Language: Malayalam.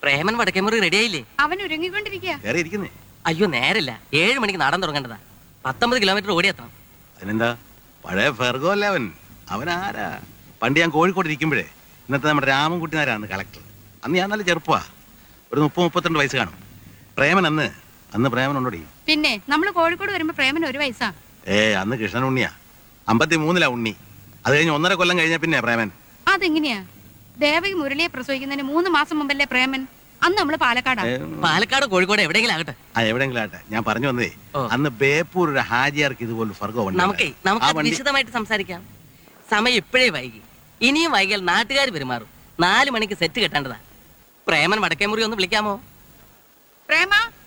പ്രേമൻ വടക്കേമുറി റെഡി ആയില്ലേ അവൻ ഒരുങ്ങിക്കൊണ്ടിരിക്കുക കയറി ഇരിക്കുന്നേ അയ്യോ നേരില്ല ഏഴ് മണിക്ക് നടൻ തുടങ്ങേണ്ടതാ പത്തൊമ്പത് കിലോമീറ്റർ ഓടിയെത്തണം അതിനെന്താ പഴയ ഫെർഗോ അല്ലേ അവൻ അവൻ ആരാ പണ്ട് ഞാൻ കോഴിക്കോട് ഇരിക്കുമ്പോഴേ ഇന്നത്തെ നമ്മുടെ രാമൻകുട്ടി നാരാണ് കളക്ടർ അന്ന് ഞാൻ നല്ല ചെറുപ്പമാ ഒരു മുപ്പത് മുപ്പത്തിരണ്ട് വയസ്സ് കാണും പ്രേമൻ അന്ന് അന്ന് പ്രേമൻ ഉണ്ടോടി പിന്നെ നമ്മൾ കോഴിക്കോട് വരുമ്പോ പ്രേമന് ഒരു വയസ്സാ ഏ അന്ന് കൃഷ്ണൻ ഉണ്ണിയാ അമ്പത്തി മൂന്നിലാ ഉണ്ണി അത് കഴിഞ്ഞ് ഒന്നര കൊല്ലം കഴിഞ്ഞ പിന്നെ പ്രേമൻ അതെങ്ങനെയാ ദേവകി മുരളിയെ പ്രസവിക്കുന്നതിന് മൂന്ന് മാസം മുമ്പല്ലേ പ്രേമൻ അന്ന് നമ്മള് പാലക്കാടാ ഏ, പാലക്കാട് കോഴിക്കോട് എവിടെയെങ്കിലും ആകട്ടെ ആ എവിടെയെങ്കിലും ആട്ടെ ഞാൻ പറഞ്ഞു വന്നേ ഓ. അന്ന് ബേപ്പൂർ ഒരു ഹാജിയാർക്ക് ഇതുപോലെ ഫർഗോ വണ്ടി നമുക്കേ ഉണ്ടായിരുന്നു. ആ നമുക്ക് വണ്ടി വിശദമായിട്ട് സംസാരിക്കാം സമയം ഇപ്പോഴേ വൈകി ഇനിയും വൈകിയാൽ നാട്ടുകാർ പെരുമാറും നാല് മണിക്ക് സെറ്റ് കെട്ടേണ്ടതാ പ്രേമൻ വടക്കേമുറി ഒന്ന് വിളിക്കാമോ പ്രേമ